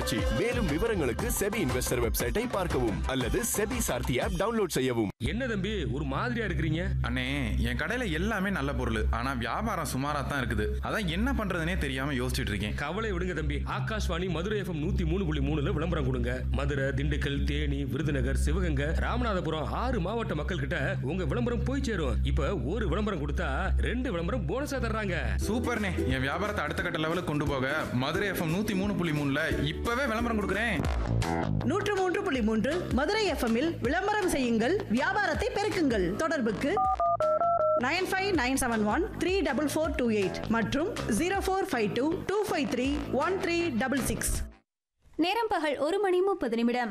பயிற்சி மேலும் விவரங்களுக்கு செபி இன்வெஸ்டர் வெப்சைட்டை பார்க்கவும் அல்லது செபி சார்த்தி ஆப் டவுன்லோட் செய்யவும் என்ன தம்பி ஒரு மாதிரியா இருக்கிறீங்க அண்ணே என் கடையில எல்லாமே நல்ல பொருள் ஆனா வியாபாரம் சுமாரா தான் இருக்குது அதான் என்ன பண்றதுனே தெரியாம யோசிச்சுட்டு இருக்கேன் கவலை விடுங்க தம்பி ஆகாஷ்வாணி மதுரை எஃப்எம் நூத்தி மூணு புள்ளி மூணுல விளம்பரம் கொடுங்க மதுரை திண்டுக்கல் தேனி விருதுநகர் சிவகங்கை ராமநாதபுரம் ஆறு மாவட்ட மக்கள் கிட்ட உங்க விளம்பரம் போய் சேரும் இப்ப ஒரு விளம்பரம் கொடுத்தா ரெண்டு விளம்பரம் போனஸா தர்றாங்க சூப்பர்ண்ணே என் வியாபாரத்தை அடுத்த கட்ட லெவலுக்கு கொண்டு போக மதுரை எஃப்எம் நூத்தி மூணு புள்ளி மூணுல இப்பவே விளம்பரம் கொடுக்குறேன் நூற்று மூன்று புள்ளி மூன்று மதுரை எஃப்எம்மில் விளம்பரம் செய்யுங்கள் வியாபாரத்தை பெருக்குங்கள் தொடர்புக்கு nine five nine seven one three double four two eight மற்றும் zero four five two two five three one three double six நேரம் பகல் ஒரு மணி முப்பது நிமிடம்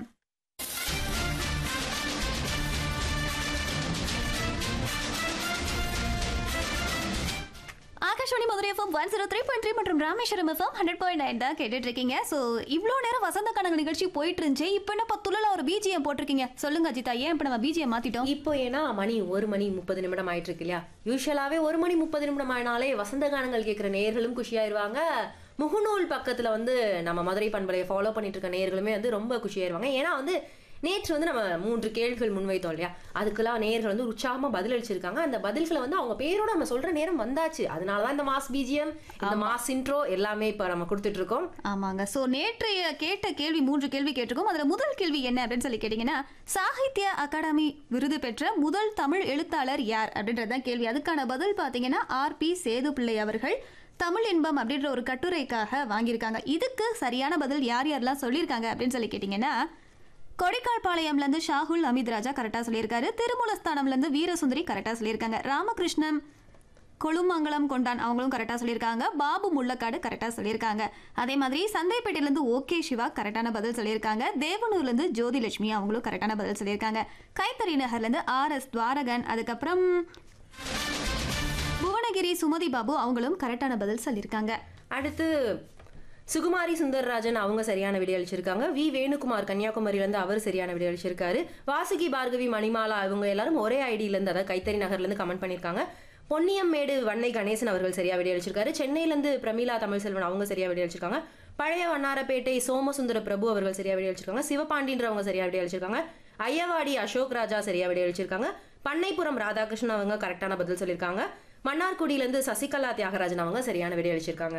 Akashvani Madurai FM one zero three point three மற்றும் Rameswaram FM hundred point nine தான் கேட்டுட்டு இருக்கீங்க ஸோ இவ்வளோ நேரம் வசந்த கணக்கு நிகழ்ச்சி போயிட்டு இருந்துச்சு இப்போ என்ன பத்துள்ள ஒரு பிஜிஎம் போட்டிருக்கீங்க சொல்லுங்க அஜிதா ஏன் இப்போ நம்ம பிஜிஎம் மாத்திட்டோம் இப்போ ஏன்னா மணி ஒரு மணி முப்பது நிமிடம் ஆயிட்டு இருக்கு இல்லையா யூஸ்வலாவே ஒரு மணி முப்பது நிமிடம் ஆனாலே வசந்த கானங்கள் கேட்குற நேயர்களும் குஷியாயிருவாங்க முகநூல் பக்கத்துல வந்து நம்ம மதுரை பண்பலையை ஃபாலோ பண்ணிட்டு இருக்க நேயர்களுமே வந்து ரொம்ப குஷியாயிருவாங்க ஏன்னா வந்து நேற்று வந்து நம்ம மூன்று கேள்விகள் முன்வைத்தோம் இல்லையா அதுக்கெல்லாம் நேயர்கள் வந்து உற்சாகமா பதில் அளிச்சிருக்காங்க அந்த பதில்களை வந்து அவங்க பேரோட நம்ம சொல்ற நேரம் வந்தாச்சு அதனாலதான் இந்த மாஸ் பிஜிஎம் இந்த மாஸ் இன்ட்ரோ எல்லாமே இப்ப நம்ம கொடுத்துட்டு இருக்கோம் ஆமாங்க ஸோ நேற்றைய கேட்ட கேள்வி மூன்று கேள்வி கேட்டிருக்கோம் அதில் முதல் கேள்வி என்ன அப்படின்னு சொல்லி கேட்டிங்கன்னா சாகித்ய அகாடமி விருது பெற்ற முதல் தமிழ் எழுத்தாளர் யார் அப்படின்றது தான் கேள்வி அதுக்கான பதில் பார்த்தீங்கன்னா ஆர் பி சேதுப்பிள்ளை அவர்கள் தமிழ் இன்பம் அப்படின்ற ஒரு கட்டுரைக்காக வாங்கியிருக்காங்க இதுக்கு சரியான பதில் யார் யாரெல்லாம் சொல்லியிருக்காங்க அப்படின்னு சொல்லி கேட்டிங்கன்னா கொடைக்கால்பாளையம்லேருந்து ஷாகுல் அமித் ராஜா கரெக்டாக சொல்லியிருக்காரு திருமூலஸ்தானம்லேருந்து வீரசுந்தரி கரெக்டாக சொல்லியிருக்காங்க ராமகிருஷ்ணன் கொழுமங்கலம் கொண்டான் அவங்களும் கரெக்டாக சொல்லியிருக்காங்க பாபு முள்ளக்காடு கரெக்டாக சொல்லியிருக்காங்க அதே மாதிரி சந்தைப்பேட்டையிலேருந்து ஓகே சிவா கரெக்டான பதில் சொல்லியிருக்காங்க தேவனூர்லேருந்து ஜோதிலட்சுமி அவங்களும் கரெக்டான பதில் சொல்லியிருக்காங்க கைத்தறி நகர்லேருந்து ஆர் எஸ் துவாரகன் அதுக்கப்புறம் புவனகிரி சுமதி பாபு அவங்களும் கரெக்டான பதில் சொல்லியிருக்காங்க அடுத்து சுகுமாரி சுந்தரராஜன் அவங்க சரியான விடை அளிச்சிருக்காங்க வி வேணுகுமார் கன்னியாகுமரியிலேருந்து அவர் சரியான விடை அளிச்சிருக்காரு வாசுகி பார்கவி மணிமாலா அவங்க எல்லாரும் ஒரே ஐடியிலேருந்து அதாவது கைத்தறி நகர்லேருந்து கமெண்ட் பண்ணியிருக்காங்க பொன்னியம்மேடு வன்னை கணேசன் அவர்கள் சரியா விடை அளிச்சிருக்காரு சென்னையிலேருந்து பிரமிளா தமிழ்செல்வன் அவங்க சரியா விடை அளிச்சிருக்காங்க பழைய வண்ணாரப்பேட்டை சோமசுந்தர பிரபு அவர்கள் சரியா விடை அளிச்சிருக்காங்க சிவபாண்டின்றவங்க சரியா விடை அளிச்சிருக்காங்க ஐயவாடி அசோக் ராஜா சரியா விடை அளிச்சிருக்காங்க பண்ணைப்புறம் ராதாகிருஷ்ணன் அவங்க கரெக்டான பதில் சொல்லியிருக்காங்க மன்னார்குடியிலேருந்து சசிகலா தியாகராஜன் அவங்க சரியான விடை அளிச்சிருக்காங்க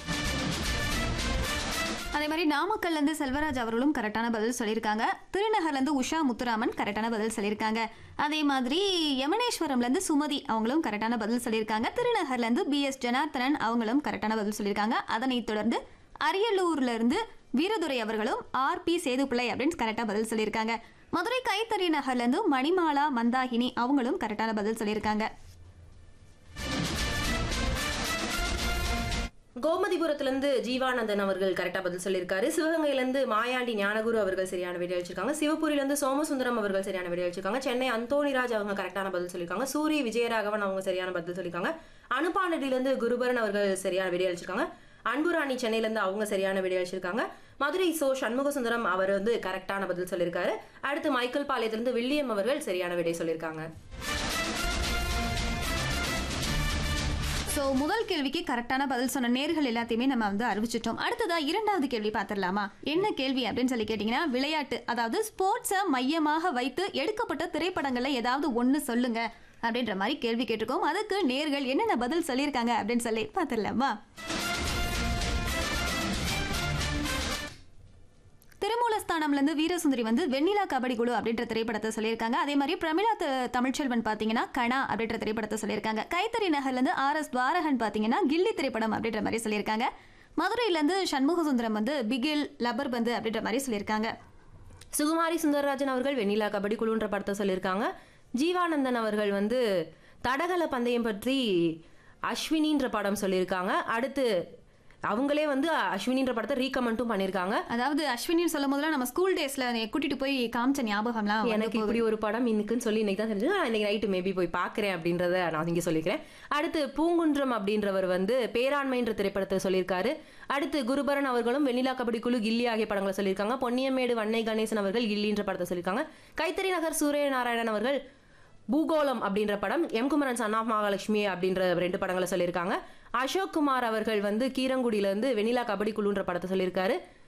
அதே மாதிரி நாமக்கல்லேருந்து செல்வராஜ் அவர்களும் கரெக்டான பதில் சொல்லியிருக்காங்க திருநகர்லேருந்து உஷா முத்துராமன் கரெக்டான பதில் சொல்லியிருக்காங்க அதே மாதிரி யமனேஸ்வரம்லேருந்து சுமதி அவங்களும் கரெக்டான பதில் சொல்லியிருக்காங்க திருநகர்லேருந்து பி எஸ் ஜனார்த்தனன் அவங்களும் கரெக்டான பதில் சொல்லியிருக்காங்க அதனைத் தொடர்ந்து அரியலூர்லேருந்து வீரதுரை அவர்களும் ஆர் பி சேதுப்பிள்ளை அப்படின்னு கரெக்டாக பதில் சொல்லியிருக்காங்க மதுரை கைத்தறி நகர்லேருந்து மணிமாலா மந்தாகினி அவங்களும் கரெக்டான பதில் சொல்லியிருக்காங்க கோமதிபுரத்துல இருந்து ஜீவானந்தன் அவர்கள் கரெக்டா பதில் சொல்லியிருக்காரு சிவகங்கையில இருந்து மாயாண்டி ஞானகுரு அவர்கள் சரியான விடை அளிச்சிருக்காங்க சிவபுரியில இருந்து சோமசுந்தரம் அவர்கள் சரியான விடை அளிச்சிருக்காங்க சென்னை அந்தோணிராஜ் அவங்க கரெக்டான பதில் சொல்லியிருக்காங்க சூரி விஜயராகவன் அவங்க சரியான பதில் சொல்லியிருக்காங்க அனுப்பானடியில இருந்து குருபரன் அவர்கள் சரியான விடை அளிச்சிருக்காங்க அன்புராணி சென்னையில இருந்து அவங்க சரியான விடை அளிச்சிருக்காங்க மதுரை சோ சண்முக சுந்தரம் அவர் வந்து கரெக்டான பதில் சொல்லியிருக்காரு அடுத்து மைக்கேல் பாளையத்திலிருந்து வில்லியம் அவர்கள் சரியான விடை சொல்லியிருக்காங்க ஸோ முதல் கேள்விக்கு கரெக்டான பதில் சொன்ன நேர்கள் எல்லாத்தையுமே நம்ம வந்து அறிவிச்சிட்டோம் அடுத்ததா இரண்டாவது கேள்வி பார்த்துடலாமா என்ன கேள்வி அப்படின்னு சொல்லி கேட்டிங்கன்னா விளையாட்டு அதாவது ஸ்போர்ட்ஸை மையமாக வைத்து எடுக்கப்பட்ட திரைப்படங்கள்ல ஏதாவது ஒன்று சொல்லுங்க அப்படின்ற மாதிரி கேள்வி கேட்டிருக்கோம் அதுக்கு நேர்கள் என்னென்ன பதில் சொல்லியிருக்காங்க அப்படின்னு சொல்லி பார்த்துடலாமா திருமூலஸ்தானம்லேருந்து வீரசுந்தரி வந்து வெண்ணிலா கபடி குழு அப்படின்ற திரைப்படத்தை சொல்லியிருக்காங்க அதே மாதிரி பிரமிளா த- தமிழ்ச்செல்வன் பார்த்தீங்கன்னா கணா அப்படின்ற திரைப்படத்தை சொல்லியிருக்காங்க கைத்தறி நகர்லேருந்து ஆர் எஸ் துவாரகன் பார்த்தீங்கன்னா கில்லி திரைப்படம் அப்படின்ற மாதிரி சொல்லியிருக்காங்க மதுரையிலேருந்து சண்முக சுந்தரம் வந்து பிகில் லப்பர் பந்து அப்படின்ற மாதிரி சொல்லியிருக்காங்க சுகுமாரி சுந்தரராஜன் அவர்கள் வெண்ணிலா கபடி குழுன்ற படத்தை சொல்லியிருக்காங்க ஜீவானந்தன் அவர்கள் வந்து தடகள பந்தயம் பற்றி அஸ்வினின்ற படம் சொல்லியிருக்காங்க அடுத்து அவங்களே வந்து அஸ்வினின்ற படத்தை ரீகமெண்ட்டும் பண்ணியிருக்காங்க அதாவது அஸ்வினின்னு சொல்லும் போதெல்லாம் நம்ம ஸ்கூல் டேஸ்ல கூட்டிட்டு போய் காமிச்ச ஞாபகம்லாம் வந்து எனக்கு இப்படி ஒரு படம் இன்னைக்குன்னு சொல்லி இன்னைக்கு தான் தெரிஞ்சது நான் இன்னைக்கு நைட்டு மேபி போய் பார்க்குறேன் அப்படின்றத நான் இங்கே சொல்லிக்கிறேன் அடுத்து பூங்குன்றம் அப்படின்றவர் வந்து பேராண்மைன்ற திரைப்படத்தை சொல்லியிருக்காரு அடுத்து குருபரன் அவர்களும் வெண்ணிலா கபடி குழு கில்லி ஆகிய படங்களை சொல்லியிருக்காங்க பொன்னியமேடு வன்னை கணேசன் அவர்கள் கில்லின்ற படத்தை சொல்லியிருக்காங்க கைத்தறி நகர் சூரிய நாராயணன் அவர்கள் பூகோளம் அப்படின்ற படம் M Kumaran son of Mahalakshmi அப்படின்ற ரெண்டு படங்களை சொல்லியிருக்காங்க அசோக் குமார் அவர்கள் வந்து கீரங்குடியில இருந்து வெண்ணிலா கபடி குழுன்ற படத்தை சொல்லியிருக்காரு